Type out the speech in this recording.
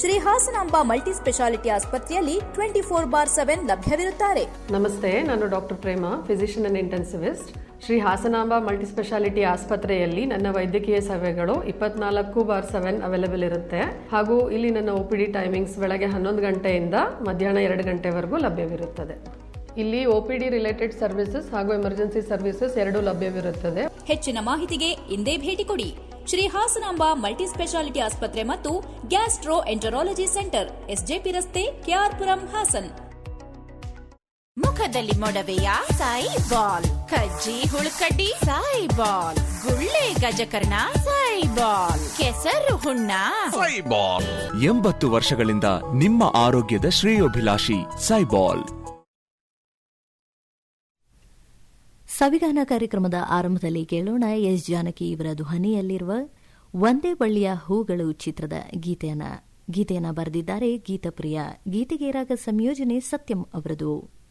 Shri Hasanamba multi speciality ಆಸ್ಪತ್ರೆಯಲ್ಲಿ twenty four bar seven ಲಭ್ಯವಿರುತ್ತಾರೆ ನಮಸ್ತೆ ನಾನು doctor Prema physician and intensivist Shri Hasanamba multi speciality ಆಸ್ಪತ್ರೆಯಲ್ಲಿ ನನ್ನ ವೈದ್ಯಕೀಯ ಸೇವೆಗಳು ಇಪ್ಪತ್ನಾಲ್ಕು ಬಾರ್ ಸೆವೆನ್ ಅವೈಲೇಬಲ್ ಇರುತ್ತೆ ಹಾಗೂ ಇಲ್ಲಿ ನನ್ನ ಒ ಪಿ ಡಿ ಟೈಮಿಂಗ್ಸ್ ಬೆಳಗ್ಗೆ ಹನ್ನೊಂದು ಗಂಟೆಯಿಂದ ಮಧ್ಯಾಹ್ನ ಎರಡು ಗಂಟೆವರೆಗೂ ಲಭ್ಯವಿರುತ್ತದೆ ಇಲ್ಲಿ O P D related services ಹಾಗೂ ಎಮರ್ಜೆನ್ಸಿ ಸರ್ವಿಸಸ್ ಎರಡೂ ಲಭ್ಯವಿರುತ್ತದೆ ಹೆಚ್ಚಿನ ಮಾಹಿತಿಗೆ ಇಂದೇ ಭೇಟಿ ಕೊಡಿ ಶ್ರೀ ಹಾಸನಾಂಬ ಮಲ್ಟಿ ಸ್ಪೆಷಾಲಿಟಿ ಆಸ್ಪತ್ರೆ ಮತ್ತು ಗ್ಯಾಸ್ಟ್ರೋ ಎಂಟರಾಲಜಿ ಸೆಂಟರ್ ಎಸ್ಜೆಪಿ ರಸ್ತೆ ಕೆಆರ್ಪುರಂ ಹಾಸನ್ ಮುಖದಲ್ಲಿ ಮೊಡವೆಯ ಸಾಯಿ ಬಾಲ್ ಕಜ್ಜಿ ಹುಳುಕಡ್ಡಿ ಸಾಯಿ ಬಾಲ್ ಗುಳ್ಳೆ ಗಜಕರ್ಣ ಸಾಯಿ ಬಾಲ್ ಕೆಸರು ಹುಣ್ಣ ಸೈಬಾಲ್ ಎಂಬತ್ತು ವರ್ಷಗಳಿಂದ ನಿಮ್ಮ ಆರೋಗ್ಯದ ಶ್ರೇಯೋಭಿಲಾಷಿ ಸೈಬಾಲ್ ಸವಿಗಾನ ಕಾರ್ಯಕ್ರಮದ ಆರಂಭದಲ್ಲಿ ಕೇಳೋಣ ಎಸ್ ಜಾನಕಿ ಇವರ ಧ್ವನಿಯಲ್ಲಿರುವ ಒಂದೇ ಬಳ್ಳಿಯ ಹೂಗಳು ಚಿತ್ರದ ಗೀತೆಯನ್ನ ಗೀತೆಯನ್ನ ಬರೆದಿದ್ದಾರೆ ಗೀತಪ್ರಿಯ ಗೀತೆಗೆ ರಾಗ ಸಂಯೋಜನೆ ಸತ್ಯಂ ಅವರದು